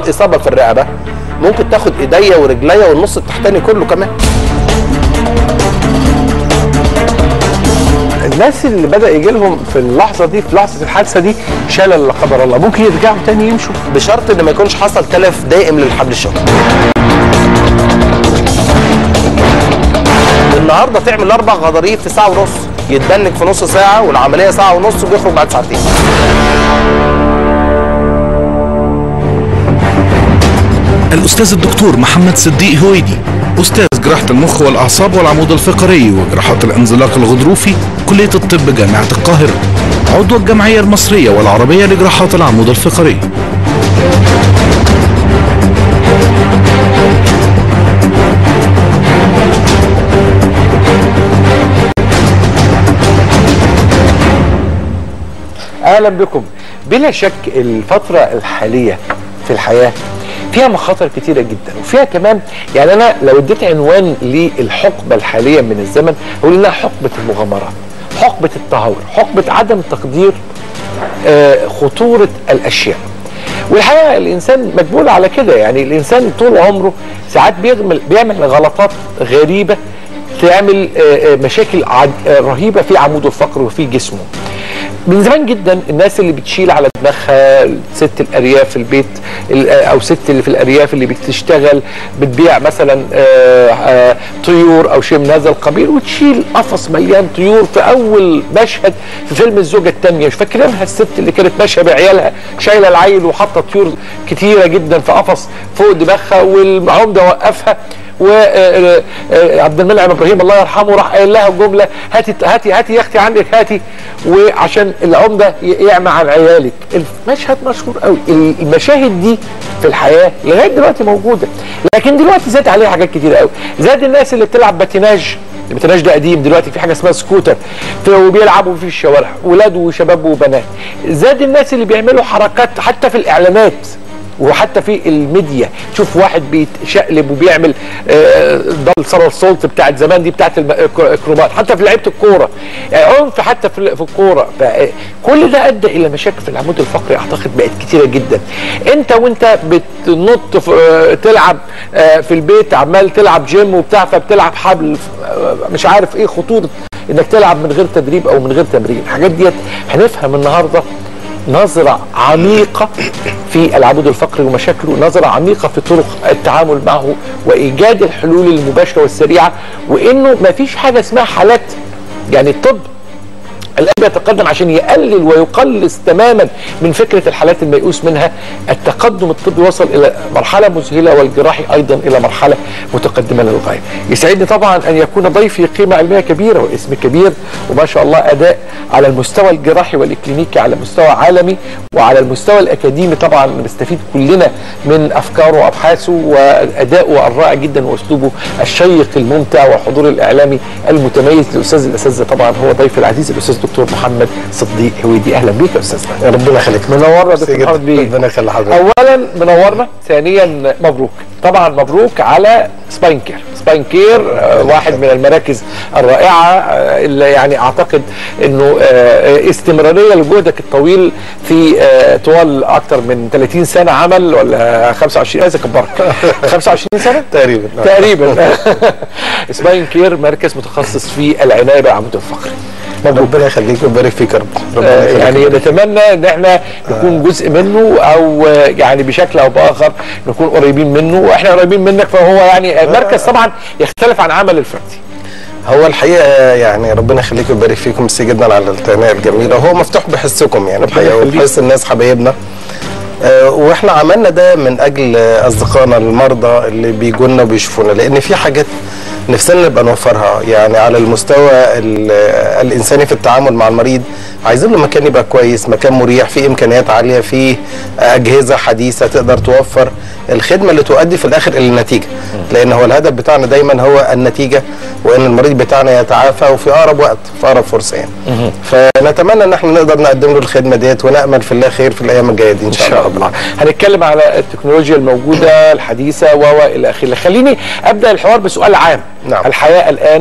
اصابه في الرقبه ممكن تاخد ايديا ورجليا والنص التحتاني كله كمان الناس اللي بدا يجي لهم في اللحظه دي في لحظه الحادثه دي شلل لا قدر الله ممكن يرجعوا تاني يمشوا بشرط ان ما يكونش حصل تلف دائم للحبل الشوكي النهارده تعمل اربع غضاريف في ساعه ونص يتبنك في نص ساعه والعمليه ساعه ونص وبيخرج بعد ساعتين الأستاذ الدكتور محمد صديق هويدي أستاذ جراحة المخ والأعصاب والعمود الفقري وجراحات الانزلاق الغضروفي كلية الطب جامعة القاهرة عضو الجمعية المصرية والعربية لجراحات العمود الفقري اهلا بكم بلا شك الفتره الحاليه في الحياه فيها مخاطر كتيره جدا وفيها كمان يعني انا لو اديت عنوان للحقبه الحاليه من الزمن اقول انها حقبه المغامرات حقبه التهور حقبه عدم تقدير آه، خطوره الاشياء والحقيقه الانسان مجبول على كده يعني الانسان طول عمره ساعات بيعمل بيعمل غلطات غريبه تعمل آه، آه، مشاكل عد- آه، رهيبه في عموده الفقري وفي جسمه من زمان جدا الناس اللي بتشيل على دماغها ست الارياف في البيت ال- او ست اللي في الارياف اللي بتشتغل بتبيع مثلا آه، آه، طيور او شيء من هذا القبيل وتشيل قفص مليان طيور في اول مشهد في فيلم الزوجه الثانيه مش فاكرينها الست اللي كانت ماشيه بعيالها شايله العيل وحاطه طيور كتيره جدا في قفص فوق دماغها والعمده وقفها وعبد المنعم ابراهيم الله يرحمه راح قايل لها جمله هاتي هاتي هاتي يا اختي عندك هاتي وعشان العمده ي- يعمى عن عيالك المشهد مشهور قوي المشاهد دي في الحياه لغايه دلوقتي موجوده لكن دلوقتي زاد عليها حاجات كتير قوي زاد الناس اللي بتلعب باتيناج الباتيناج ده قديم دلوقتي في حاجه اسمها سكوتر في- وبيلعبوا في الشوارع ولاد وشباب وبنات زاد الناس اللي بيعملوا حركات حتى في الاعلانات وحتى في الميديا تشوف واحد بيتشقلب وبيعمل آه، ضل صار السولت بتاعت زمان دي بتاعت الم- الكرومات حتى في لعيبه الكوره آه، عنف حتى في في الكوره ف- كل ده ادى الى مشاكل في العمود الفقري اعتقد بقت كتيره جدا انت وانت بتنط في آه، تلعب آه، في البيت عمال تلعب جيم وبتاع فبتلعب حبل آه، مش عارف ايه خطوره انك تلعب من غير تدريب او من غير تمرين الحاجات ديت هنفهم النهارده نظرة عميقة في العمود الفقري ومشاكله نظرة عميقة في طرق التعامل معه وإيجاد الحلول المباشرة والسريعة وإنه ما فيش حاجة اسمها حالات يعني الطب الآن بيتقدم عشان يقلل ويقلص تماما من فكرة الحالات الميؤوس منها التقدم الطبي وصل إلى مرحلة مذهلة والجراحي أيضا إلى مرحلة متقدمة للغاية يسعدني طبعا أن يكون ضيفي قيمة علمية كبيرة واسم كبير وما شاء الله أداء على المستوى الجراحي والإكلينيكي على مستوى عالمي وعلى المستوى الأكاديمي طبعا بنستفيد كلنا من أفكاره وأبحاثه وأدائه الرائع جدا وأسلوبه الشيق الممتع وحضوره الإعلامي المتميز لأستاذ الأساتذة طبعا هو ضيف العزيز الأستاذ دكتور محمد صديق هويدي أهلا بيك يا أستاذنا يا ربنا يخليك منورنا ميرسي دكتور جدا. محمد بيه ربنا يخلي حضرتك اولا منورنا ثانيا مبروك طبعا مبروك على سباين كير سباين كير آه، واحد من المراكز الرائعه آه، اللي يعني اعتقد انه آه، استمراريه لجهدك الطويل في آه، طوال اكثر من 30 سنه عمل ولا 25 عايز اكبرك 25 سنه تقريبا تقريبا سباين كير مركز متخصص في العنايه بالعمود الفقري ربنا يخليك ويبارك فيك يا رب ربنا آه، يخليك يعني ويبارك فيك. نتمنى ان احنا نكون جزء منه او آه، يعني بشكل او باخر نكون قريبين منه واحنا قريبين منك فهو يعني المركز طبعا يختلف عن عمل الفردي هو الحقيقه يعني ربنا يخليك ويبارك فيكم ميرسي جدا على التهنئه الجميله وهو مفتوح بحسكم يعني الحقيقه يخليك. وبحس الناس حبايبنا آه، واحنا عملنا ده من اجل آه، اصدقائنا المرضى اللي بيجوا لنا وبيشوفونا لان في حاجات نفسنا نبقى نوفرها يعني على المستوى ال- آه، الانساني في التعامل مع المريض عايزين له مكان يبقى كويس مكان مريح فيه امكانيات عاليه فيه اجهزه حديثه تقدر توفر الخدمه اللي تؤدي في الاخر الى النتيجه لان هو الهدف بتاعنا دايما هو النتيجه وان المريض بتاعنا يتعافى وفي اقرب وقت في اقرب فرصه يعني فنتمنى ان احنا نقدر نقدم له الخدمه ديت ونامل في الله خير في الايام الجايه دي ان ان شاء, شاء الله هنتكلم على التكنولوجيا الموجوده الحديثه و و الى اخره خليني ابدا الحوار بسؤال عام نعم. الحياه الان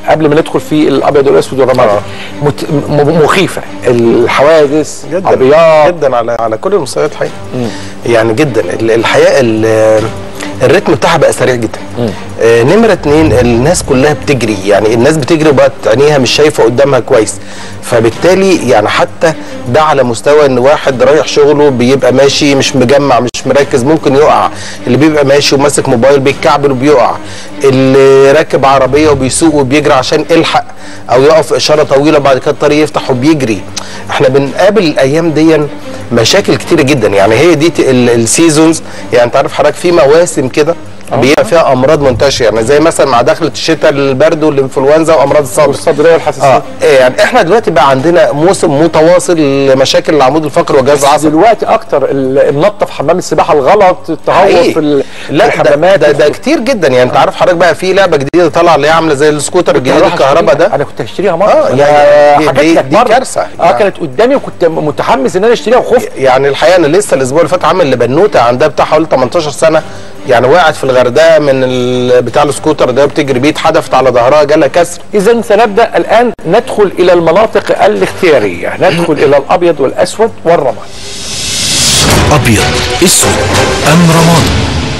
قبل ما ندخل في الابيض والاسود والرمادي آه. مت... م- مخيفه الحوادث جدا عربيات جدا على على كل المستويات الحقيقه يعني جدا ال- الحقيقه ال- الريتم بتاعها بقى سريع جدا آه نمره اتنين الناس كلها بتجري يعني الناس بتجري وبقت عينيها مش شايفه قدامها كويس فبالتالي يعني حتى ده على مستوى ان واحد رايح شغله بيبقى ماشي مش مجمع مش مركز ممكن يقع اللي بيبقى ماشي وماسك موبايل بيتكعبل وبيقع اللي راكب عربيه وبيسوق وبيجري عشان الحق او يقف اشاره طويله بعد كده الطريق يفتح وبيجري احنا بنقابل الايام دي مشاكل كتيره جدا يعني هي دي ت- ال- السيزونز يعني انت عارف حضرتك في مواسم كده بيبقى فيها امراض منتشره يعني زي مثلا مع دخله الشتاء البرد والانفلونزا وامراض الصدر والصدريه والحساسيه اه إيه يعني احنا دلوقتي بقى عندنا موسم متواصل لمشاكل العمود الفقري وجهاز العصبي دلوقتي اكتر ال- النطه في حمام السباحه الغلط التهور حقيقي. في ال- لا في ده, الحمامات ده, ده كتير جدا يعني انت عارف حضرتك بقى في لعبه جديده طالعه اللي هي عامله زي السكوتر الجديد هروح الكهرباء أشتريها. ده انا كنت هشتريها مره آه، أنا يعني دي- حكيت دي- لك دي مرة. كارثة. اه يعني. كانت قدامي وكنت متحمس ان انا اشتريها وخفت يعني الحقيقه انا لسه الاسبوع اللي فات عامل لبنوته عندها بتاع حوالي 18 سنه يعني وقعت في الغردقه من ال- بتاع السكوتر ده بتجري بيه اتحدفت على ظهرها جالها كسر اذا سنبدا الان ندخل الى المناطق الاختياريه ندخل الى الابيض والاسود والرمادي أبيض أسود أم رمادي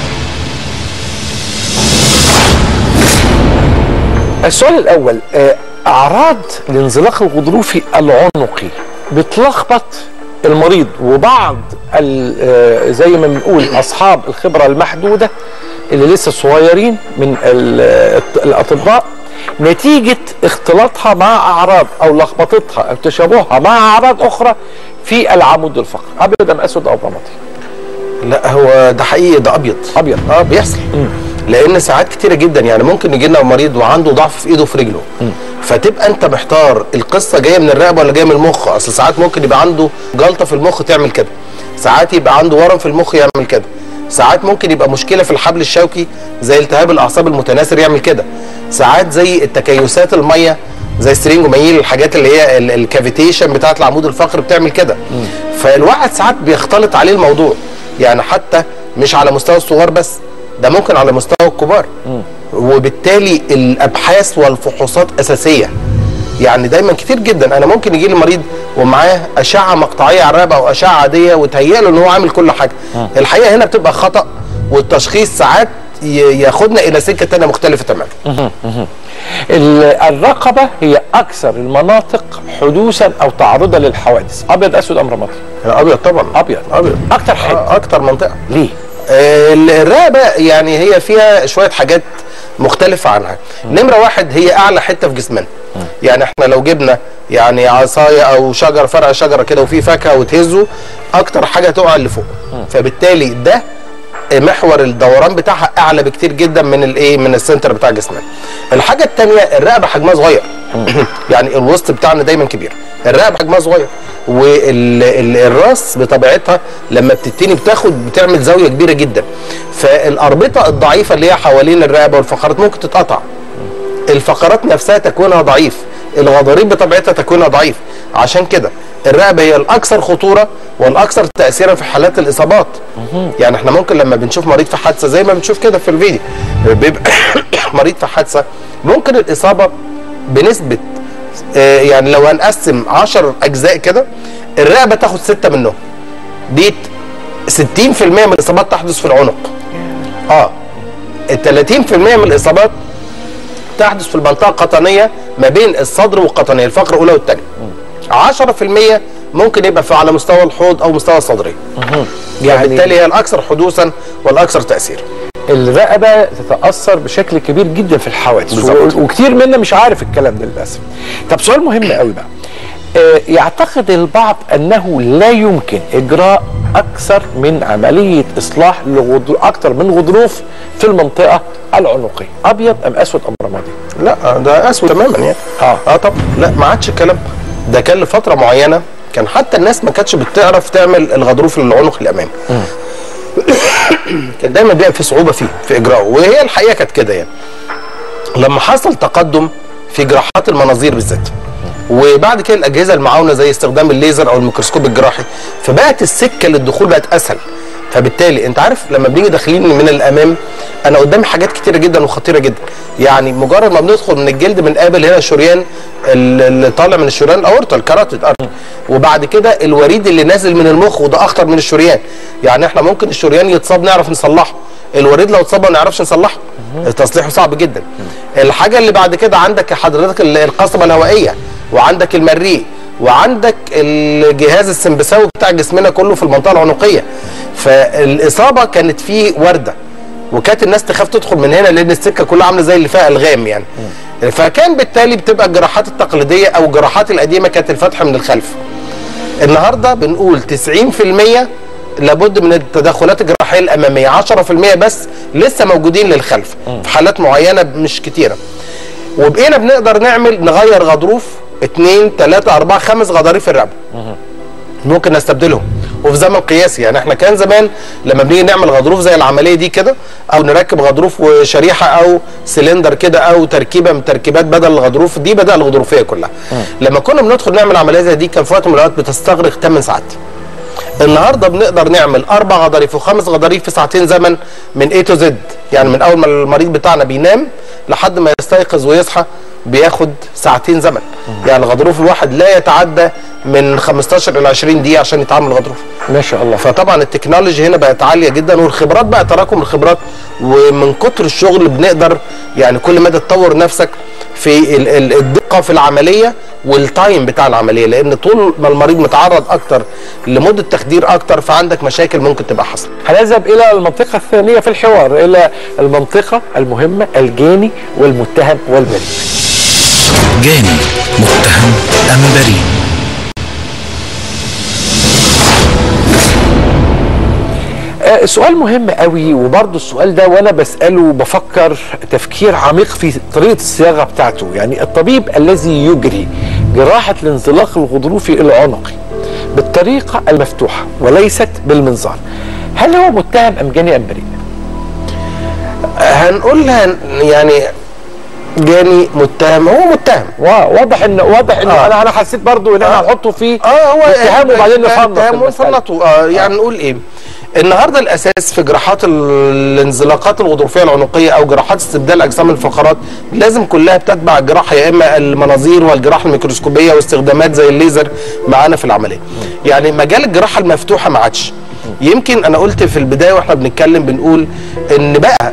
السؤال الاول آه، اعراض الانزلاق الغضروفي العنقي بتلخبط المريض وبعض ال- آه، زي ما بنقول اصحاب الخبره المحدوده اللي لسه صغيرين من ال- آه، الاطباء نتيجه اختلاطها مع اعراض او لخبطتها او تشابهها مع اعراض اخرى في العمود الفقري ابيض ام اسود او رمادي لا هو ده حقيقي ده ابيض ابيض اه بيحصل لان ساعات كتيره جدا يعني ممكن يجي لنا مريض وعنده ضعف في ايده وفي رجله فتبقى انت محتار القصه جايه من الرقبه ولا جايه من المخ اصل ساعات ممكن يبقى عنده جلطه في المخ تعمل كده ساعات يبقى عنده ورم في المخ يعمل كده ساعات ممكن يبقى مشكله في الحبل الشوكي زي التهاب الاعصاب المتناثر يعمل كده ساعات زي التكيسات الميه زي السرينجوميل الحاجات اللي هي ال- الكافيتيشن بتاعت العمود الفقري بتعمل كده فالواحد ساعات بيختلط عليه الموضوع يعني حتى مش على مستوى الصغار بس ده ممكن على مستوى الكبار وبالتالي الابحاث والفحوصات اساسيه يعني دايما كتير جدا انا ممكن يجي لي مريض ومعاه اشعه مقطعيه على الرقبه او اشعه عاديه وتهيأ له ان هو عامل كل حاجه الحقيقه هنا بتبقى خطا والتشخيص ساعات ي- ياخدنا الى سكه تانية مختلفه تماما ال- الرقبه هي اكثر المناطق حدوثا او تعرضا للحوادث ابيض اسود ام رمادي ابيض طبعا ابيض ابيض اكتر حته آه، اكتر منطقه ليه آه، الرقبه يعني هي فيها شويه حاجات مختلفة عنها نمرة واحد هي أعلى حتة في جسمنا يعني احنا لو جبنا يعني عصاية أو شجرة فرع شجرة كده وفيه فاكهة وتهزه أكتر حاجة تقع اللي فوق فبالتالي ده محور الدوران بتاعها اعلى بكتير جدا من الايه من السنتر بتاع جسمنا الحاجه الثانيه الرقبه حجمها صغير يعني الوسط بتاعنا دايما كبير الرقبه حجمها صغير والراس بطبيعتها لما بتتني بتاخد بتعمل زاويه كبيره جدا فالاربطه الضعيفه اللي هي حوالين الرقبه والفقرات ممكن تتقطع الفقرات نفسها تكوينها ضعيف الغضاريف بطبيعتها تكوينها ضعيف عشان كده الرقبه هي الاكثر خطوره والاكثر تاثيرا في حالات الاصابات يعني احنا ممكن لما بنشوف مريض في حادثه زي ما بنشوف كده في الفيديو بيبقى مريض في حادثه ممكن الاصابه بنسبه آه، يعني لو هنقسم 10 اجزاء كده الرقبه تاخد سته منهم دي 60% من الاصابات تحدث في العنق اه ال 30% من الاصابات تحدث في المنطقه القطنيه ما بين الصدر والقطنيه الفقره الاولى والثانيه 10% ممكن يبقى في على مستوى الحوض او مستوى الصدري يعني بالتالي هي الاكثر حدوثا والاكثر تاثيرا الرقبه تتاثر بشكل كبير جدا في الحوادث بالظبط. و- وكتير منا مش عارف الكلام ده للاسف طب سؤال مهم قوي بقى آه، يعتقد البعض انه لا يمكن اجراء اكثر من عمليه اصلاح لغضروف اكثر من غضروف في المنطقه العنقيه ابيض ام اسود ام رمادي لا ده اسود تماما يعني اه. اه طبعا لا ما عادش الكلام ده كان لفتره معينه كان حتى الناس ما كانتش بتعرف تعمل الغضروف للعنق الامامي كان دايما بيبقى في صعوبه فيه في اجراءه وهي الحقيقه كانت كده يعني لما حصل تقدم في جراحات المناظير بالذات وبعد كده الاجهزه المعاونه زي استخدام الليزر او الميكروسكوب الجراحي فبقت السكه للدخول بقت اسهل فبالتالي انت عارف لما بنيجي داخلين من الامام انا قدامي حاجات كتيره جدا وخطيره جدا يعني مجرد ما بندخل من الجلد بنقابل هنا شريان ال- اللي طالع من الشريان الاورطه الكاراتيد ارتري وبعد كده الوريد اللي نازل من المخ وده اخطر من الشريان يعني احنا ممكن الشريان يتصاب نعرف نصلحه الوريد لو اتصاب ما نعرفش نصلحه تصليحه صعب جدا الحاجه اللي بعد كده عندك حضرتك ال- القصبه الهوائيه وعندك المريء وعندك الجهاز السمبثاوي بتاع جسمنا كله في المنطقه العنقيه فالاصابه كانت فيه ورده وكانت الناس تخاف تدخل من هنا لان السكه كلها عامله زي اللي فيها الغام يعني فكان بالتالي بتبقى الجراحات التقليديه او الجراحات القديمه كانت الفتح من الخلف النهارده بنقول 90% لابد من التدخلات الجراحيه الاماميه 10% بس لسه موجودين للخلف في حالات معينه مش كتيره وبقينا بنقدر نعمل نغير غضروف اثنين ثلاثة أربعة خمس غضاريف الرقبة ممكن نستبدلهم وفي زمن قياسي يعني احنا كان زمان لما بنيجي نعمل غضروف زي العمليه دي كده او نركب غضروف وشريحه او سلندر كده او تركيبه من تركيبات بدل الغضروف دي بدل الغضروفيه كلها لما كنا بندخل نعمل عمليه زي دي كان في وقت من الاوقات بتستغرق 8 ساعات النهارده بنقدر نعمل اربع غضاريف وخمس غضاريف في ساعتين زمن من A تو زد يعني من اول ما المريض بتاعنا بينام لحد ما يستيقظ ويصحى بياخد ساعتين زمن يعني الغضروف الواحد لا يتعدى من 15 الى 20 دقيقه عشان يتعمل غضروف ما شاء الله فطبعا التكنولوجي هنا بقت عاليه جدا والخبرات بقى تراكم الخبرات ومن كتر الشغل بنقدر يعني كل مدى تطور نفسك في ال- ال- الدقه في العمليه والتايم بتاع العمليه لان طول ما المريض متعرض اكتر لمده تخدير اكتر فعندك مشاكل ممكن تبقى حصل هنذهب الى المنطقه الثانيه في الحوار الى المنطقه المهمه الجاني والمتهم والبريء جاني متهم أم بريء آه، سؤال مهم قوي وبرضه السؤال ده وانا بساله بفكر تفكير عميق في طريقه الصياغه بتاعته يعني الطبيب الذي يجري جراحه الانزلاق الغضروفي العنقي بالطريقه المفتوحه وليست بالمنظار هل هو متهم ام جاني ام بريء؟ هنقولها يعني جاني متهم هو متهم وا- واضح ان واضح ان آه. انا انا حسيت برضه ان احنا هنحطه في اه هو اتهام وبعدين نفنط اتهام المسألة. ونفنطه اه يعني نقول ايه النهارده الاساس في جراحات ال- الانزلاقات الغضروفيه العنقيه او جراحات استبدال اجسام الفقرات لازم كلها بتتبع الجراحه يا اما المناظير والجراحه الميكروسكوبيه واستخدامات زي الليزر معانا في العمليه يعني مجال الجراحه المفتوحه ما عادش يمكن انا قلت في البدايه واحنا بنتكلم بنقول ان بقى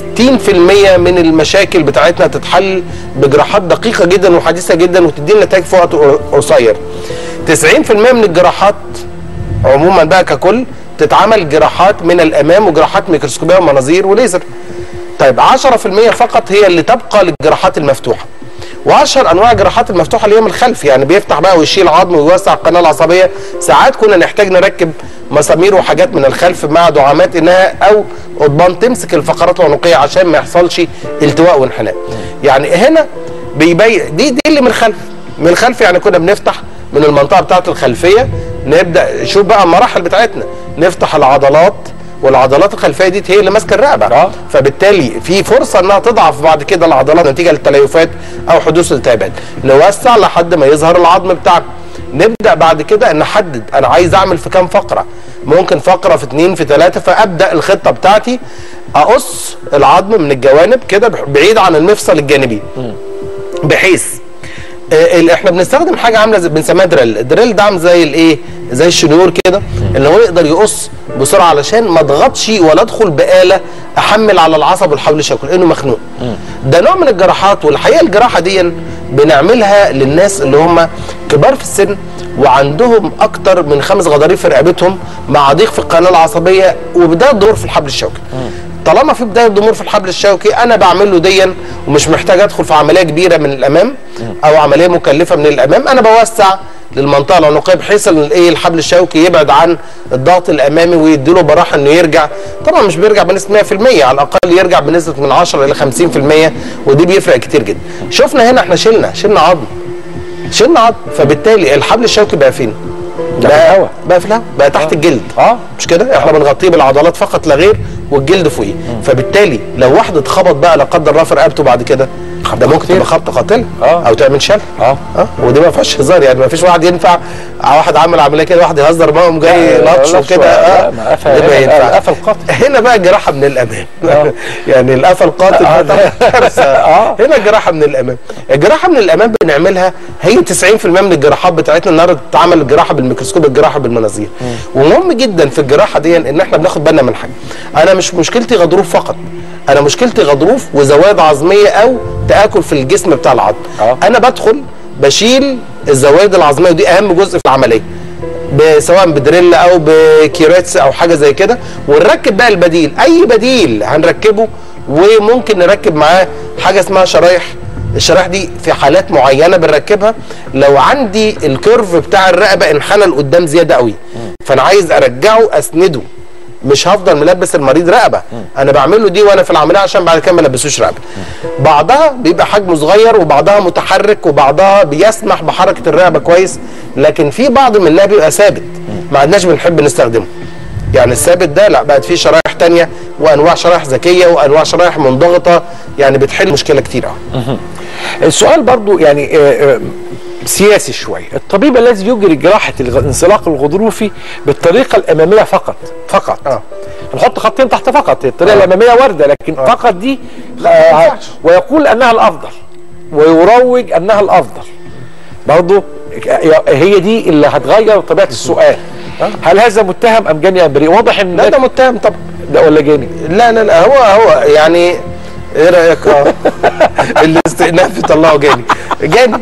60% من المشاكل بتاعتنا تتحل بجراحات دقيقه جدا وحديثه جدا وتدينا نتائج في وقت قصير 90% من الجراحات عموما بقى ككل تتعمل جراحات من الامام وجراحات ميكروسكوبيه ومناظير وليزر طيب 10% فقط هي اللي تبقى للجراحات المفتوحه واشهر انواع الجراحات المفتوحه اللي هي من الخلف يعني بيفتح بقى ويشيل عظم ويوسع القناه العصبيه ساعات كنا نحتاج نركب مسامير وحاجات من الخلف مع دعامات انها او قضبان تمسك الفقرات العنقيه عشان ما يحصلش التواء وانحناء يعني هنا بيبين دي دي اللي من الخلف من الخلف يعني كنا بنفتح من المنطقه بتاعه الخلفيه نبدا شوف بقى المراحل بتاعتنا نفتح العضلات والعضلات الخلفيه دي هي اللي ماسكه الرقبه آه. فبالتالي في فرصه انها تضعف بعد كده العضلات نتيجه للتليفات او حدوث التهابات نوسع لحد ما يظهر العظم بتاعنا نبدا بعد كده نحدد انا عايز اعمل في كام فقره ممكن فقره في اتنين في ثلاثه فابدا الخطه بتاعتي اقص العظم من الجوانب كده بعيد عن المفصل الجانبي بحيث آه، ال- احنا بنستخدم حاجه عامله زي بنسميها دريل الدريل ده عامل زي الايه زي الشنيور كده اللي هو يقدر يقص بسرعه علشان ما اضغطش ولا ادخل باله احمل على العصب والحبل الشوكي لانه مخنوق ده نوع من الجراحات والحقيقه الجراحه دي بنعملها للناس اللي هم كبار في السن وعندهم اكتر من خمس غضاريف في رقبتهم مع ضيق في القناه العصبيه وبدايه ضمور في الحبل الشوكي طالما في بدايه ضمور في الحبل الشوكي انا بعمل له ديا ومش محتاج ادخل في عمليه كبيره من الامام او عمليه مكلفه من الامام انا بوسع للمنطقه العنقيه بحيث ان الايه الحبل الشوكي يبعد عن الضغط الامامي ويديله براحه انه يرجع طبعا مش بيرجع بنسبه 100% على الاقل يرجع بنسبه من 10 الى 50% ودي بيفرق كتير جدا شفنا هنا احنا شلنا شلنا عظم شلنا عظم فبالتالي الحبل الشوكي بقى فين؟ ده في الهوا. بقى في الهواء بقى تحت الجلد اه مش كده احنا بنغطيه بالعضلات فقط لا غير والجلد فوقيه فبالتالي لو واحد اتخبط بقى لا قدر الله في رقبته بعد كده ده ممكن تبقى خبطه قاتله آه. او تعمل شلل اه اه ودي ما فيهاش هزار يعني ما فيش واحد ينفع واحد عامل عمليه كده واحد يهزر معاهم جاي لا، لطش لا، وكده لا، اه ما قفل- ده ما هنا ينفع القفا القاتل. هنا بقى الجراحه من الامام آه. يعني القفا القاتل آه، ده ده- كارثه آه. هنا الجراحه من الامام الجراحه من الامام بنعملها هي 90% من الجراحات بتاعتنا النهارده بتتعمل الجراحه بالميكروسكوب الجراحه بالمناظير ومهم جدا في الجراحه دي ان احنا بناخد بالنا من حاجه انا مش مشكلتي غضروف فقط انا مشكلتي غضروف وزوائد عظميه او تاكل في الجسم بتاع العظم آه. انا بدخل بشيل الزوائد العظميه ودي اهم جزء في العمليه ب- سواء بدريل او بكيراتس او حاجه زي كده ونركب بقى البديل اي بديل هنركبه وممكن نركب معاه حاجه اسمها شرايح الشرايح دي في حالات معينه بنركبها لو عندي الكيرف بتاع الرقبه انحنى لقدام زياده قوي فانا عايز ارجعه اسنده مش هفضل ملبس المريض رقبه انا بعمل له دي وانا في العمليه عشان بعد كده ما البسوش رقبه بعضها بيبقى حجمه صغير وبعضها متحرك وبعضها بيسمح بحركه الرقبه كويس لكن في بعض منها بيبقى ثابت ما عدناش بنحب نستخدمه يعني الثابت ده لا بقت فيه شرايح تانية وانواع شرايح ذكيه وانواع شرايح منضغطه يعني بتحل مشكله كتير قوي السؤال برضو يعني آه، آه، سياسي شوي الطبيب الذي يجري جراحة الغ- الانزلاق الغضروفي بالطريقة الأمامية فقط فقط آه. نحط خطين تحت فقط الطريقة الأمامية واردة لكن فقط دي آه ينفعش. ويقول أنها الأفضل ويروج أنها الأفضل برضو هي دي اللي هتغير طبيعة السؤال هل هذا متهم أم جاني أم بريء واضح أن لا ده متهم طبعا ده ولا جاني لا لا لا هو هو يعني ايه رايك اه الاستئناف يطلعه جاني جاني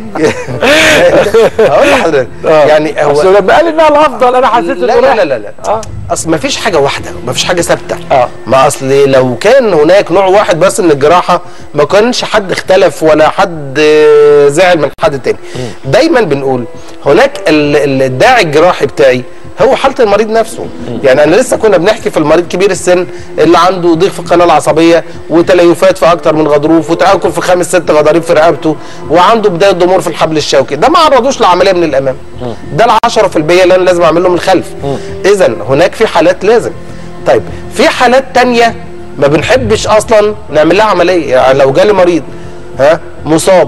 هقول لحضرتك يعني هو أصل لما قال انها الافضل انا حسيت لا إنه لا راح- لا لا, لا. آه. اصل ما فيش حاجه واحده ما فيش حاجه ثابته آه. ما اصل لو كان هناك نوع واحد بس من الجراحه ما كانش حد اختلف ولا حد آه، زعل من حد تاني دايما بنقول هناك ال- ال- الداعي الجراحي بتاعي هو حاله المريض نفسه يعني انا لسه كنا بنحكي في المريض كبير السن اللي عنده ضيق في القناه العصبيه وتليفات في اكتر من غضروف وتاكل في خمس ست غضاريف في رقبته وعنده بدايه ضمور في الحبل الشوكي ده ما عرضوش لعمليه من الامام ده ال 10% اللي انا لازم اعمل له من الخلف اذا هناك في حالات لازم طيب في حالات تانية ما بنحبش اصلا نعمل لها عمليه يعني لو جالي مريض ها مصاب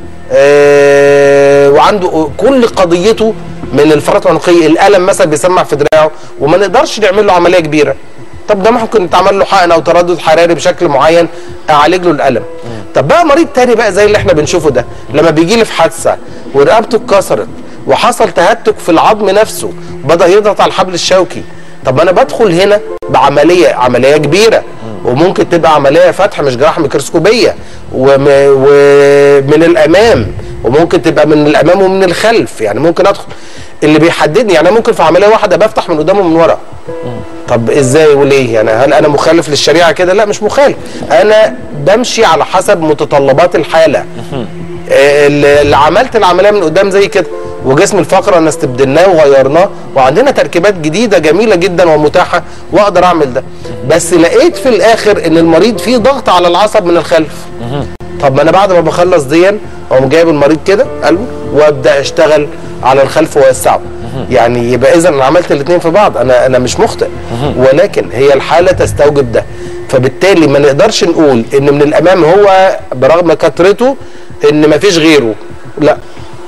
آه وعنده كل قضيته من الفرط العنقيه الالم مثلا بيسمع في دراعه وما نقدرش نعمل له عمليه كبيره طب ده ممكن يتعمل له حقن او تردد حراري بشكل معين اعالج له الالم طب بقى مريض تاني بقى زي اللي احنا بنشوفه ده لما بيجي لي في حادثه ورقبته اتكسرت وحصل تهتك في العظم نفسه بدا يضغط على الحبل الشوكي طب ما انا بدخل هنا بعمليه عمليه كبيره وممكن تبقى عمليه فتح مش جراحه ميكروسكوبيه وم- ومن الامام وممكن تبقى من الامام ومن الخلف يعني ممكن ادخل اللي بيحددني يعني أنا ممكن في عمليه واحده بفتح من قدام ومن ورا طب ازاي وليه يعني هل انا مخالف للشريعه كده لا مش مخالف انا بمشي على حسب متطلبات الحاله آه، اللي اللي عملت العمليه من قدام زي كده وجسم الفقره انا استبدلناه وغيرناه وعندنا تركيبات جديده جميله جدا ومتاحه واقدر اعمل ده بس لقيت في الاخر ان المريض فيه ضغط على العصب من الخلف طب ما انا بعد ما بخلص ديا اقوم جايب المريض كده قلبه وابدا اشتغل على الخلف واوسعه يعني يبقى اذا انا عملت الاثنين في بعض انا انا مش مخطئ ولكن هي الحاله تستوجب ده فبالتالي ما نقدرش نقول ان من الامام هو برغم كثرته ان ما فيش غيره لا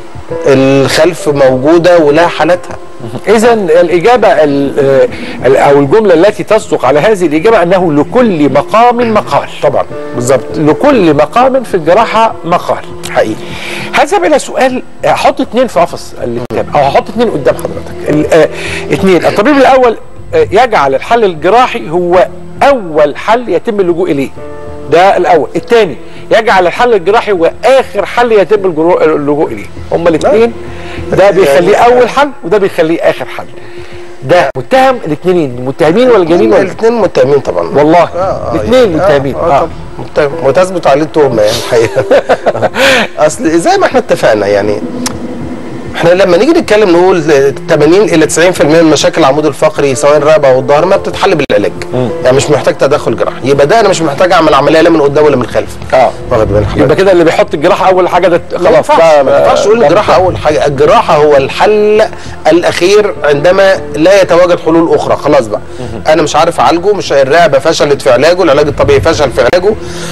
الخلف موجوده ولها حالاتها اذا الاجابه ال- ال- او الجمله التي تصدق على هذه الاجابه انه لكل مقام مقال طبعا بالظبط لكل مقام في الجراحه مقال حقيقي هذهب الى سؤال هحط اثنين في قفص الكتاب او هحط اثنين قدام حضرتك ال- آه، اثنين الطبيب الاول آه، يجعل الحل الجراحي هو اول حل يتم اللجوء اليه ده الاول الثاني يجعل الحل الجراحي هو اخر حل يتم الجرو- اللجوء اليه هما الاثنين ده بيخليه اول حل وده بيخليه اخر حل ده متهم الاثنين متهمين ولا جانين ولا الاثنين متهمين طبعا والله آه، آه، الاثنين يعني- متهمين آه آه آه. طبعاً، متهم وتثبت عليه التهمه يعني الحقيقه اصل زي ما احنا اتفقنا يعني احنا لما نيجي نتكلم نقول 80 الى 90% من مشاكل العمود الفقري سواء الرقبه او الظهر ما بتتحل بالعلاج العلاج يعني مش محتاج تدخل جراحي يبقى ده انا مش محتاج اعمل عمليه لا من قدام ولا من خلف اه واخد بالك يبقى كده اللي بيحط الجراحه اول حاجه ده ما خلاص ينفعش ده- ما ينفعش تقول ده- الجراحه اول حاجه الجراحه هو الحل الاخير عندما لا يتواجد حلول اخرى خلاص بقى انا مش عارف اعالجه مش الرقبه فشلت في علاجه العلاج الطبيعي فشل في علاجه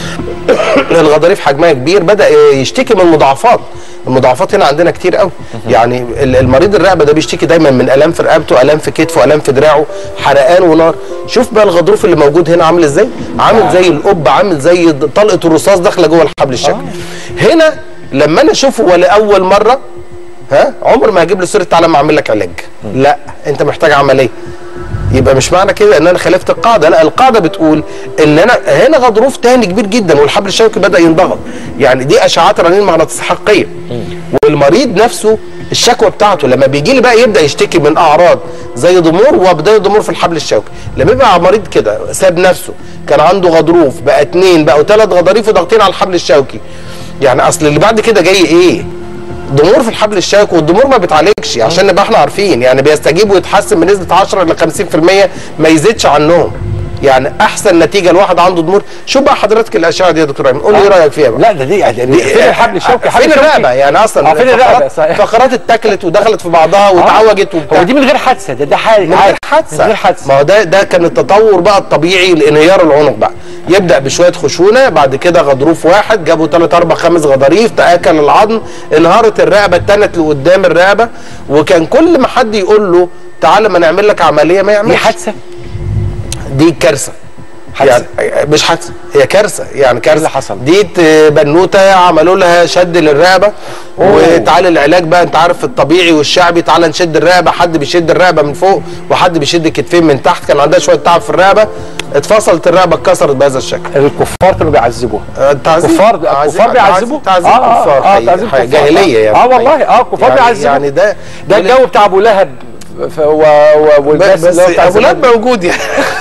الغضاريف حجمها كبير بدا يشتكي من مضاعفات المضاعفات هنا عندنا كتير قوي يعني ال- المريض الرقبه ده بيشتكي دايما من الام في رقبته الام في كتفه الام في دراعه حرقان ونار شوف بقى الغضروف اللي موجود هنا عامل ازاي عامل زي القب عامل زي طلقه الرصاص داخله جوه الحبل الشوكي هنا لما انا اشوفه ولاول مره ها عمر ما هجيب له صوره تعالى ما اعمل لك علاج لا انت محتاج عمليه يبقى مش معنى كده ان انا خالفت القاعده لا القاعده بتقول ان انا هنا غضروف تاني كبير جدا والحبل الشوكي بدا ينضغط يعني دي اشعاعات رنين مغناطيسيه حقيقيه والمريض نفسه الشكوى بتاعته لما بيجي لي بقى يبدا يشتكي من اعراض زي ضمور وبدايه ضمور في الحبل الشوكي لما يبقى مريض كده ساب نفسه كان عنده غضروف بقى اتنين بقوا ثلاث غضاريف وضاغطين على الحبل الشوكي يعني اصل اللي بعد كده جاي ايه ضمور في الحبل الشوكي والضمور ما بيتعالجش عشان نبقى احنا عارفين يعني بيستجيب ويتحسن بنسبه 10 ل 50% ما يزيدش عنهم يعني احسن نتيجه لواحد عنده ضمور شوف بقى حضرتك الاشعه دي يا دكتور ايمن قول لي ايه رايك فيها بقى لا ده دي يعني فين الحبل الشوكي فين الرقبه يعني اصلا اه فين الرقبه فقرات- صحيح فقرات اتكلت ودخلت في بعضها واتعوجت وبتاع هو دي من غير حادثه ده ده حاجه من غير حادثه من غير حادثه ما هو ده ده كان التطور بقى الطبيعي لانهيار العنق بقى يبدا بشويه خشونه بعد كده غضروف واحد جابوا ثلاث اربع خمس غضاريف تاكل العظم انهارت الرقبه اتنت لقدام الرقبه وكان كل ما حد يقول له تعالى ما نعمل لك عمليه ما دي يعملش حادثه دي كارثه حادثة. يعني مش حادثه هي كارثه يعني كارثه اللي حصل؟ دي ت- بنوته عملوا لها شد للرقبه وتعالى العلاج بقى انت عارف الطبيعي والشعبي تعالى نشد الرقبه حد بيشد الرقبه من فوق وحد بيشد الكتفين من تحت كان عندها شويه تعب في الرقبه اتفصلت الرقبه اتكسرت بهذا الشكل الكفار كانوا بيعذبوها آه، تعذيب كفار تعذيب- كفار بيعذبوا تعذيب كفار حقيقي- تعذيب حقيقي. كفار. جاهليه يعني اه والله اه كفار يعني, بيعذبوا يعني ده ده الجو بتاع ابو لهب ف- و- و- والناس بس اللي هو بتاع ابو زمان. لهب موجود يعني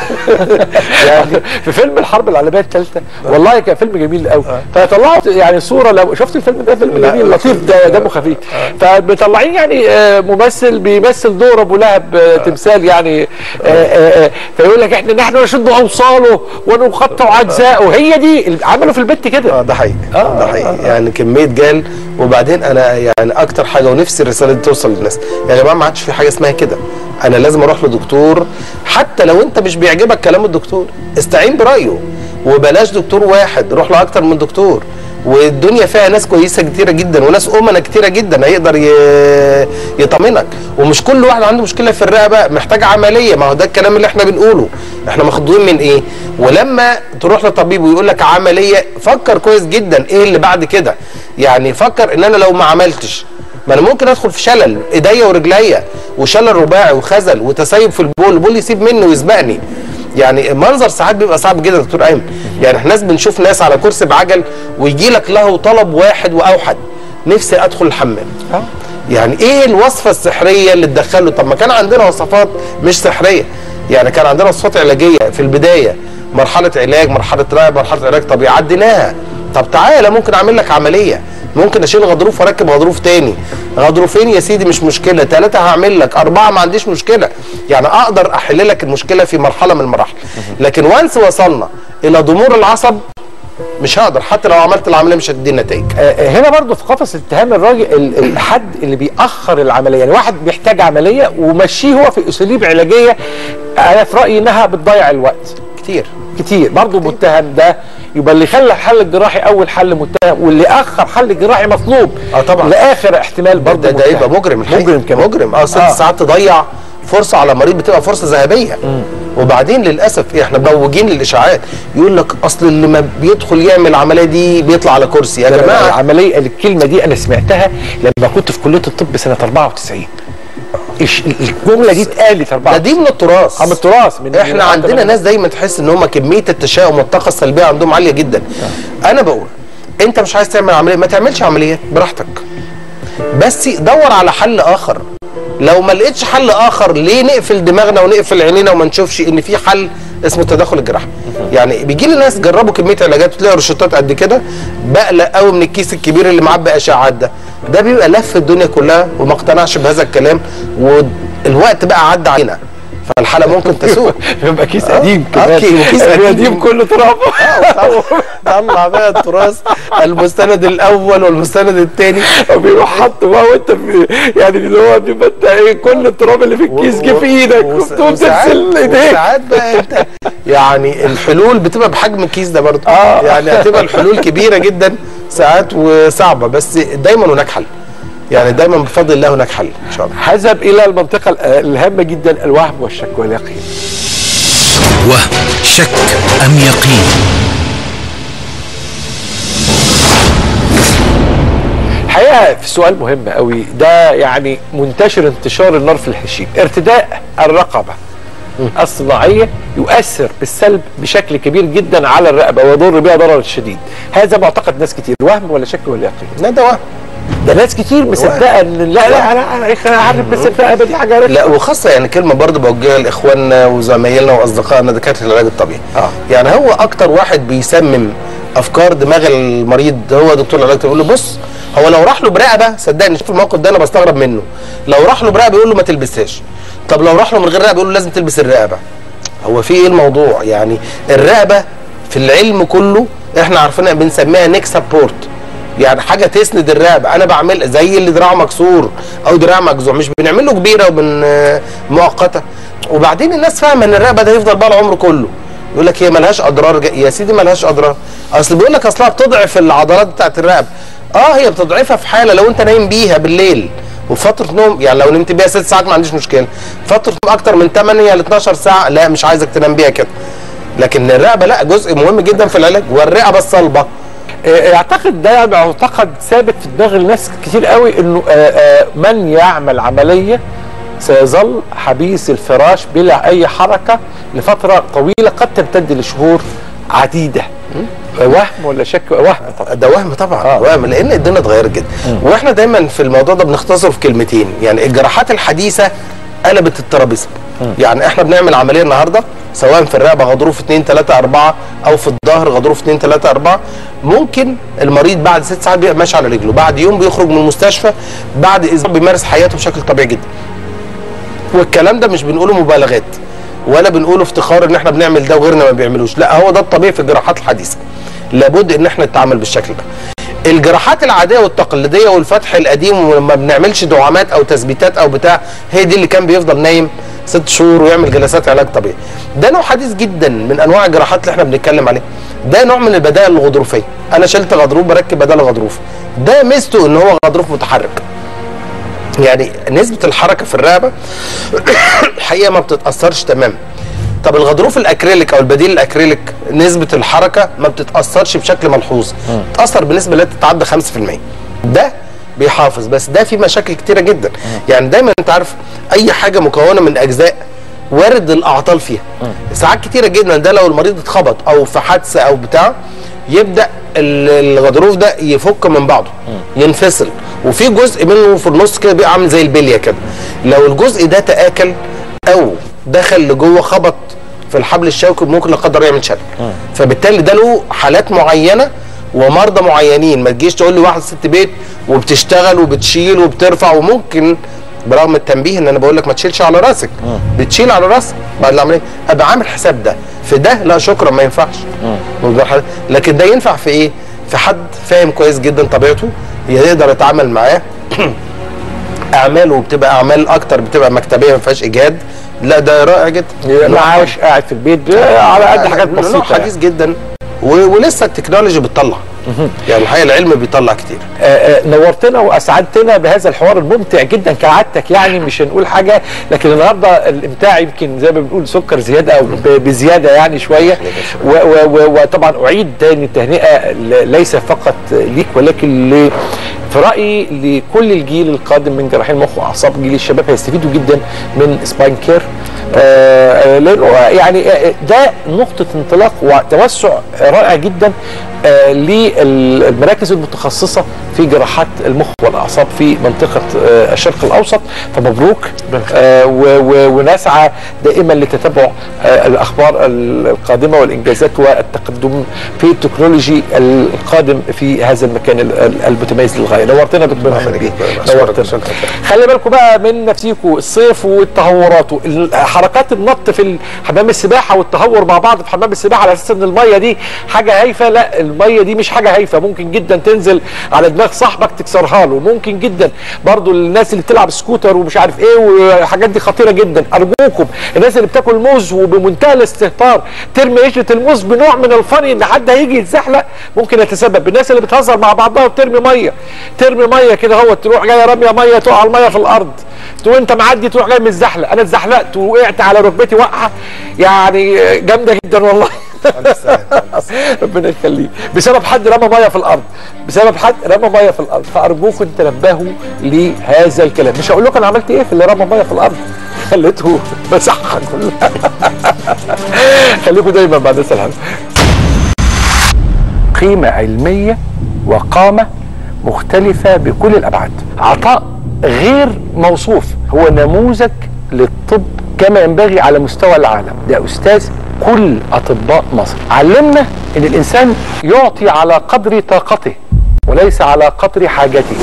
يعني في فيلم الحرب العالميه الثالثه والله كان فيلم جميل قوي فطلعت يعني صوره لو شفت الفيلم ده فيلم لا. جميل لطيف ده دمه خفيف فمطلعين يعني آه، ممثل بيمثل دور ابو لهب آه، تمثال يعني آه، آه، آه، فيقول لك احنا نحن نشد اوصاله ونقطع اجزاءه هي دي اللي عملوا في البت اه كده ده حقيقي آه، ده حقيقي يعني كميه جال وبعدين انا يعني اكتر حاجه ونفسي الرساله دي توصل للناس يا جماعه ما عادش في حاجه اسمها كده انا لازم اروح لدكتور حتى لو انت مش بيعجبك كلام الدكتور استعين برايه وبلاش دكتور واحد روح لاكتر من دكتور والدنيا فيها ناس كويسه كتيره جدا وناس امنا كتيره جدا هيقدر ي- يطمنك ومش كل واحد عنده مشكله في الرقبه محتاج عمليه ما هو ده الكلام اللي احنا بنقوله احنا مخضوعين من ايه ولما تروح لطبيب ويقول لك عمليه فكر كويس جدا ايه اللي بعد كده يعني فكر ان انا لو ما عملتش ما انا ممكن ادخل في شلل ايديا ورجليا وشلل رباعي وخزل وتسيب في البول البول يسيب مني ويسبقني يعني منظر ساعات بيبقى صعب جدا يا دكتور ايمن يعني احنا ناس بنشوف ناس على كرسي بعجل ويجي لك له طلب واحد واوحد نفسي ادخل الحمام يعني ايه الوصفه السحريه اللي تدخله طب ما كان عندنا وصفات مش سحريه يعني كان عندنا وصفات علاجيه في البدايه مرحله علاج مرحله رعب مرحله علاج طبيعي عديناها طب تعالى ممكن اعمل لك عمليه ممكن اشيل غضروف واركب غضروف تاني غضروفين يا سيدي مش مشكله ثلاثه هعمل لك اربعه ما عنديش مشكله يعني اقدر احل لك المشكله في مرحله من المراحل لكن وانس وصلنا الى ضمور العصب مش هقدر حتى لو عملت العمليه مش هتدي نتائج آه، هنا برضو في قفص اتهام الراجل ال- الحد اللي بيأخر العمليه يعني واحد بيحتاج عمليه ومشيه هو في اساليب علاجيه انا في رايي انها بتضيع الوقت كتير كتير برضه متهم ده يبقى اللي خلى الحل الجراحي اول حل متهم واللي اخر حل جراحي مطلوب اه طبعا. لاخر احتمال برضه ده, ده متهم. يبقى مجرم الحقيقة. مجرم كمان مجرم اه ست آه. ساعات تضيع فرصه على مريض بتبقى فرصه ذهبيه وبعدين للاسف إيه، احنا موجين للاشاعات يقول لك اصل اللي ما بيدخل يعمل العمليه دي بيطلع على كرسي يا يا جماعه جماعه العمليه الكلمه دي انا سمعتها لما كنت في كليه الطب سنه 94 إيش الجمله دي اتقالت ده 94 دي من التراث اه من التراث من احنا من- عندنا من- ناس دايما تحس ان هم كميه التشاؤم والطاقه السلبيه عندهم عاليه جدا انا بقول انت مش عايز تعمل عمليه ما تعملش عمليات براحتك بس دور على حل اخر لو ما لقيتش حل اخر ليه نقفل دماغنا ونقفل عينينا وما نشوفش ان في حل اسمه التدخل الجراحي يعني بيجي لي ناس جربوا كميه علاجات وتلاقي روشتات قد كده بقلق قوي من الكيس الكبير اللي معبي اشعاعات ده ده بيبقى لف الدنيا كلها وما اقتنعش بهذا الكلام والوقت بقى عدى علينا فالحاله ممكن تسوء يبقى كيس آه. قديم آه، كمان كي- كيس قديم. قديم كله تراب طلع بقى التراث المستند الاول والمستند الثاني وبيروح حط بقى وانت في يعني اللي هو بيبقى انت ايه كل التراب اللي في الكيس جه في ايدك وبتقوم تغسل ايديك وساعات بقى انت يعني الحلول بتبقى بحجم الكيس ده برضه آه. يعني هتبقى الحلول كبيره جدا ساعات وصعبه بس دايما هناك حل يعني دايما بفضل الله هناك حل ان شاء الله حذهب الى المنطقه ال- الهامه جدا الوهم والشك واليقين وهم شك أم يقين الحقيقه في سؤال مهم قوي ده يعني منتشر انتشار النار في الحشيش ارتداء الرقبه الصناعيه يؤثر بالسلب بشكل كبير جدا على الرقبه ويضر بها ضرر شديد هذا معتقد ناس كتير وهم ولا شك ولا يقين لا ده وهم ده ناس كتير مصدقه ان لا لا انا انا انا عارف بس الرقبه دي حاجه لا وخاصه يعني كلمه برضه بوجهها لاخواننا وزمايلنا واصدقائنا دكاتره العلاج الطبيعي آه. يعني هو اكتر واحد بيسمم افكار دماغ المريض هو دكتور العلاج الطبيعي يقول له بص هو لو راح له برقبه صدقني شوف الموقف ده انا بستغرب منه لو راح له برقبه يقول له ما تلبسهاش طب لو راح له من غير رقبه يقول له لازم تلبس الرقبه هو في ايه الموضوع يعني الرقبه في العلم كله احنا عارفينها بنسميها نيك سبورت يعني حاجه تسند الرقبه انا بعمل زي اللي دراعه مكسور او دراع مجزوع مش بنعمل له كبيره وبن مؤقته وبعدين الناس فاهمه ان الرقبه ده يفضل بقى العمر كله يقول لك هي ملهاش اضرار جا- يا سيدي ملهاش اضرار اصل بيقول لك اصلها بتضعف العضلات بتاعت الرقبه اه هي بتضعفها في حاله لو انت نايم بيها بالليل وفتره نوم يعني لو نمت بيها ست ساعات ما عنديش مشكله فتره نوم اكتر من 8 ل 12 ساعه لا مش عايزك تنام بيها كده لكن الرقبه لا جزء مهم جدا في العلاج والرقبه الصلبه آه، اعتقد ده معتقد ثابت في دماغ الناس كتير قوي انه آه، آه، من يعمل عمليه سيظل حبيس الفراش بلا اي حركه لفتره طويله قد تمتد لشهور عديده آه، وهم ولا شك وهم طبعا ده وهم طبعا آه. وهم لان الدنيا اتغيرت جدا واحنا دايما في الموضوع ده بنختصر في كلمتين يعني الجراحات الحديثه قلبت الترابيزه يعني احنا بنعمل عمليه النهارده سواء في الرقبه غضروف 2 3 4 او في الظهر غضروف 2 3 4 ممكن المريض بعد ست ساعات بيبقى ماشي على رجله بعد يوم بيخرج من المستشفى بعد اسبوع بيمارس حياته بشكل طبيعي جدا والكلام ده مش بنقوله مبالغات ولا بنقوله افتخار ان احنا بنعمل ده وغيرنا ما بيعملوش لا هو ده الطبيعي في الجراحات الحديثه لابد ان احنا نتعامل بالشكل ده الجراحات العاديه والتقليديه والفتح القديم وما بنعملش دعامات او تثبيتات او بتاع هي دي اللي كان بيفضل نايم ست شهور ويعمل جلسات علاج طبيعي ده نوع حديث جدا من انواع الجراحات اللي احنا بنتكلم عليها ده نوع من البدائل الغضروفيه انا شلت غضروف بركب بدل غضروف ده ميزته ان هو غضروف متحرك يعني نسبه الحركه في الرقبه الحقيقه ما بتتاثرش تماما طب الغضروف الاكريليك او البديل الاكريليك نسبه الحركه ما بتتاثرش بشكل ملحوظ بتاثر بنسبه لا تتعدى 5% ده بيحافظ بس ده في مشاكل كتيره جدا يعني دايما انت عارف اي حاجه مكونه من اجزاء وارد الاعطال فيها ساعات كتيره جدا ده لو المريض اتخبط او في حادثه او بتاع يبدا ال- الغضروف ده يفك من بعضه ينفصل وفي جزء منه في النص كده بيبقى عامل زي البليه كده لو الجزء ده تاكل او دخل لجوه خبط في الحبل الشوكي ممكن لا قدر الله يعمل شلل فبالتالي ده له حالات معينه ومرضى معينين ما تجيش تقول لي واحده ست بيت وبتشتغل وبتشيل وبترفع وممكن برغم التنبيه ان انا بقول لك ما تشيلش على راسك بتشيل على راسك بعد العمليه ابقى عامل حساب ده في ده لا شكرا ما ينفعش واخد بالك؟ لكن ده ينفع في ايه في حد فاهم كويس جدا طبيعته يقدر يتعامل معاه اعماله بتبقى اعمال اكتر بتبقى مكتبيه ما فيهاش اجهاد لا ده رائع جدا معاش قاعد في البيت آه، على قد حاجات نوع بسيطه حديث يعني. جدا و- ولسه التكنولوجي بتطلع يعني الحقيقه العلم بيطلع كتير آه، آه، نورتنا واسعدتنا بهذا الحوار الممتع جدا كعادتك يعني مش هنقول حاجه لكن النهارده الامتاع يمكن زي ما بنقول سكر زياده او ب- بزياده يعني شويه و- و- و- وطبعا اعيد تاني التهنئه ل- ليس فقط ليك ولكن ل في رايي لكل الجيل القادم من جراحين المخ واعصاب جيل الشباب هيستفيدوا جدا من سباين كير آه، آه، لانه يعني آه، ده نقطه انطلاق وتوسع رائع جدا آه للمراكز المتخصصه في جراحات المخ والاعصاب في منطقه آه الشرق الاوسط فمبروك آه و- و- ونسعى دائما لتتبع آه الاخبار القادمه والانجازات والتقدم في التكنولوجي القادم في هذا المكان ال- ال- المتميز للغايه نورتنا دكتور محمد بيه نورتنا خلي بالكم بقى من نفسيكم الصيف والتهورات حركات النط في حمام السباحه والتهور مع بعض في حمام السباحه على اساس ان الميه دي حاجه هايفه لا الميه دي مش حاجه هايفه ممكن جدا تنزل على دماغ صاحبك تكسرها له ممكن جدا برضو الناس اللي بتلعب سكوتر ومش عارف ايه والحاجات دي خطيره جدا ارجوكم الناس اللي بتاكل موز وبمنتهى الاستهتار ترمي قشره الموز بنوع من الفني ان حد هيجي يتزحلق ممكن يتسبب الناس اللي بتهزر مع بعضها وترمي ميه ترمي ميه كده هو تروح جايه راميه ميه تقع الميه في الارض تقول انت معدي تروح جاي متزحلق انا اتزحلقت ووقعت على ركبتي وقعه يعني جامده جدا والله ربنا يخليه بسبب حد رمى ميه في الارض بسبب حد رمى ميه في الارض فارجوكم تنبهوا لهذا الكلام مش هقول لكم انا عملت ايه في اللي رمى ميه في الارض خليته مسحها كلها خليكم دايما بعد السلامه قيمه علميه وقامه مختلفه بكل الابعاد عطاء غير موصوف هو نموذج للطب كما ينبغي على مستوى العالم ده استاذ كل اطباء مصر علمنا ان الانسان يعطي على قدر طاقته وليس على قدر حاجته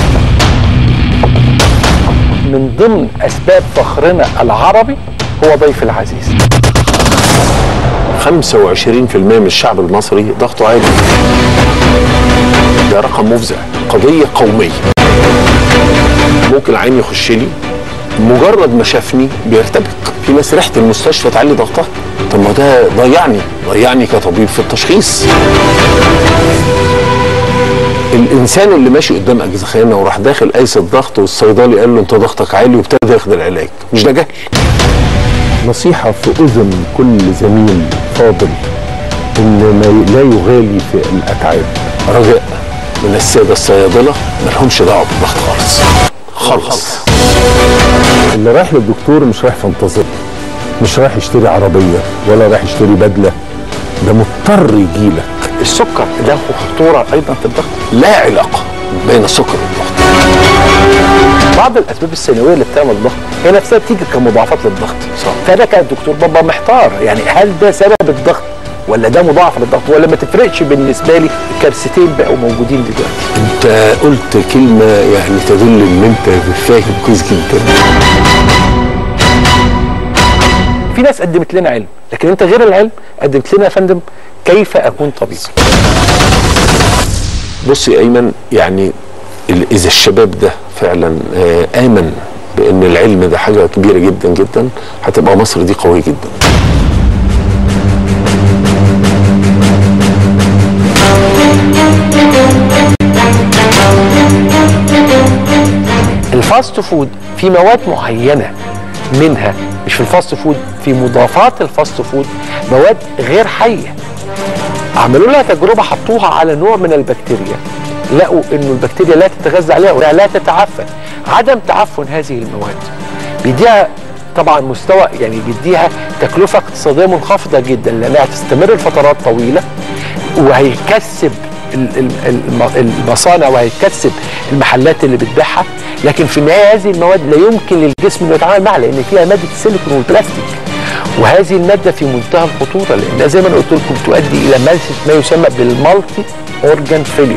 من ضمن اسباب فخرنا العربي هو ضيف العزيز 25% من الشعب المصري ضغطه عالي ده رقم مفزع قضية قومية ممكن عين يخش لي مجرد ما شافني بيرتبك في ناس ريحة المستشفى تعلي ضغطها طب ما ده ضيعني ضيعني كطبيب في التشخيص الانسان اللي ماشي قدام اجهزه خيانه وراح داخل قايس الضغط والصيدلي قال له انت ضغطك عالي وابتدى ياخد العلاج مش ده جهل نصيحة في أذن كل زميل فاضل إن ما لا يغالي في الأتعاب رجاء من الساده الصيادله مالهمش دعوه بالضغط خالص خالص اللي رايح للدكتور مش رايح فانتظر مش رايح يشتري عربية ولا رايح يشتري بدلة ده مضطر يجيلك السكر له خطوره ايضا في الضغط لا علاقه بين السكر والضغط بعض الاسباب الثانويه اللي بتعمل ضغط هي نفسها بتيجي كمضاعفات للضغط صح. فانا كدكتور بابا محتار يعني هل ده سبب الضغط ولا ده مضاعف للضغط ولا ما تفرقش بالنسبه لي الكارثتين بقوا موجودين دلوقتي انت قلت كلمه يعني تدل ان انت فاهم كويس جدا في ناس قدمت لنا علم لكن انت غير العلم قدمت لنا يا فندم كيف اكون طبيب بص يا ايمن يعني ال- اذا الشباب ده فعلا آه، امن بان العلم ده حاجه كبيره جدا جدا هتبقى مصر دي قويه جدا الفاست فود في مواد معينه منها مش في الفاست فود في مضافات الفاست فود مواد غير حيه عملوا لها تجربه حطوها على نوع من البكتيريا لقوا انه البكتيريا لا تتغذى عليها ولا لا تتعفن عدم تعفن هذه المواد بيديها طبعا مستوى يعني بيديها تكلفه اقتصاديه منخفضه جدا لانها تستمر لفترات طويله وهيكسب ال- ال- الم- المصانع وهيكسب المحلات اللي بتبيعها لكن في النهايه هذه المواد لا يمكن للجسم انه يتعامل معها لان فيها ماده السيليكون والبلاستيك وهذه الماده في منتهى الخطوره لانها زي ما انا قلت لكم تؤدي الى ما- ما يسمى بالمالتي اورجان فيلير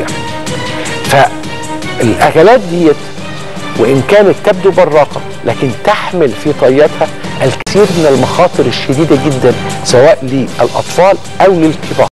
فالاكلات ديت وان كانت تبدو براقه لكن تحمل في طياتها الكثير من المخاطر الشديده جدا سواء للاطفال او للكبار